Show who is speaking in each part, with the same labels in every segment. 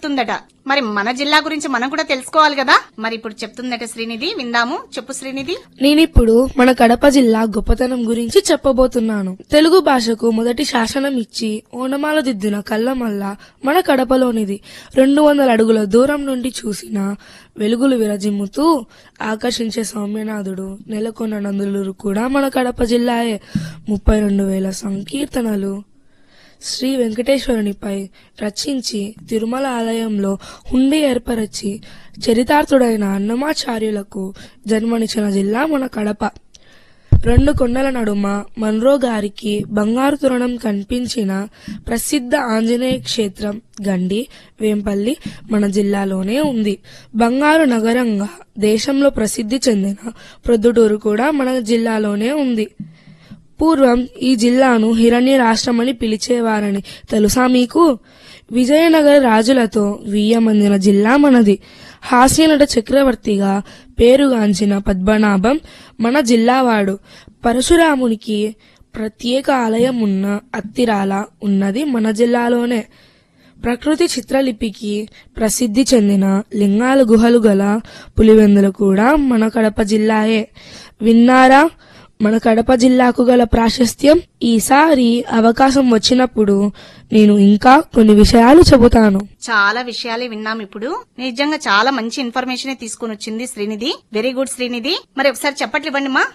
Speaker 1: చెప్తుందట మరి మన జిల్లా గురించి మనం కూడా తెలుసుకోవాలి కదా మరి ఇప్పుడు చెప్తుందట శ్రీనిధి విందాము చెప్పు శ్రీనిధి
Speaker 2: నేనిప్పుడు మన కడప జిల్లా గొప్పతనం గురించి చెప్పబోతున్నాను తెలుగు భాషకు మొదటి శాసనం ఇచ్చి ఓనమాల దిద్దిన కళ్ళమల్ల మన కడపలోనిది రెండు వందల అడుగుల దూరం నుండి చూసిన వెలుగులు విరజిమ్ముతూ ఆకర్షించే సౌమ్యనాథుడు నెలకొన్న నందులూరు కూడా మన కడప జిల్లాయే ముప్పై రెండు వేల సంకీర్తనలు శ్రీ వెంకటేశ్వరునిపై రచించి తిరుమల ఆలయంలో హుండీ ఏర్పరచి చరితార్థుడైన అన్నమాచార్యులకు జన్మనిచ్చిన జిల్లా మన కడప రెండు కొండల నడుమ మన్రో గారికి బంగారు తోరణం కనిపించిన ప్రసిద్ధ ఆంజనేయ క్షేత్రం గండి వేంపల్లి మన జిల్లాలోనే ఉంది బంగారు నగరంగా దేశంలో ప్రసిద్ధి చెందిన ప్రొద్దుటూరు కూడా మన జిల్లాలోనే ఉంది పూర్వం ఈ జిల్లాను హిరణ్య రాష్ట్రమని పిలిచేవారని తెలుసా మీకు విజయనగర రాజులతో వీయమందిన జిల్లా మనది హాస్యనట చక్రవర్తిగా పేరుగాంచిన పద్మనాభం మన జిల్లావాడు పరశురామునికి ప్రత్యేక ఆలయం ఉన్న అత్తిరాల ఉన్నది మన జిల్లాలోనే ప్రకృతి చిత్రలిపికి ప్రసిద్ధి చెందిన లింగాల గుహలు గల పులివెందులు కూడా మన కడప జిల్లాయే విన్నారా మన కడప జిల్లాకు గల ప్రాశస్త్యం ఈసారి అవకాశం వచ్చినప్పుడు నేను ఇంకా కొన్ని విషయాలు చెబుతాను
Speaker 1: చాలా విషయాలే విన్నాం ఇప్పుడు నిజంగా చాలా మంచి ఇన్ఫర్మేషన్ తీసుకుని వచ్చింది శ్రీనిధి వెరీ గుడ్ శ్రీనిధి మరి ఒకసారి చెప్పట్లు ఇవ్వండి మా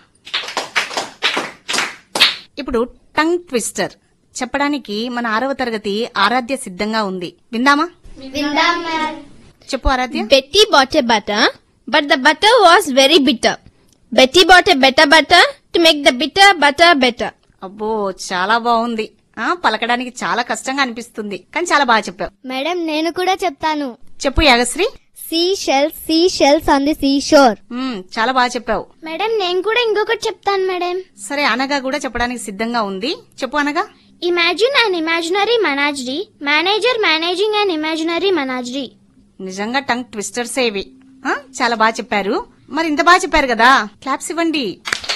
Speaker 1: ఇప్పుడు టంగ్ ట్విస్టర్ చెప్పడానికి మన ఆరవ తరగతి ఆరాధ్య సిద్ధంగా ఉంది విందామా చెప్పు ఆరాధ్య
Speaker 3: Betty bought a butter, but the butter was very bitter. Betty bought a better butter to make the bitter butter better.
Speaker 1: అబ్బో చాలా బాగుంది ఆ పలకడానికి చాలా కష్టంగా అనిపిస్తుంది కానీ చాలా బాగా చెప్పావు
Speaker 4: మేడం నేను కూడా చెప్తాను
Speaker 1: చెప్పు Yagashri
Speaker 4: sea shells sea shells on the sea shore
Speaker 1: మ్మ్, చాలా బాగా చెప్పావు
Speaker 4: మేడం నేను కూడా ఇంకొకటి చెప్తాను మేడం
Speaker 1: సరే అనగా కూడా చెప్పడానికి సిద్ధంగా ఉంది చెప్పు అనగా
Speaker 4: imagine and imaginary menagerie manager managing and imaginary menagerie
Speaker 1: నిజంగా టంగ్ ట్విస్టర్స్ ఇవి ఆ, చాలా బాగా చెప్పారు మరి ఇంత బాగా చెప్పారు కదా క్లాప్స్ ఇవ్వండి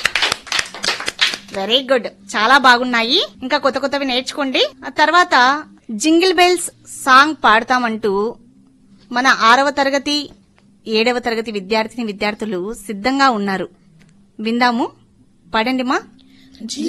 Speaker 1: వెరీ గుడ్ చాలా బాగున్నాయి ఇంకా కొత్త కొత్తవి నేర్చుకోండి ఆ తర్వాత జింగిల్ బెల్స్ సాంగ్ పాడతామంటూ మన ఆరవ తరగతి ఏడవ తరగతి విద్యార్థిని విద్యార్థులు సిద్ధంగా ఉన్నారు విందాము పాడండి మా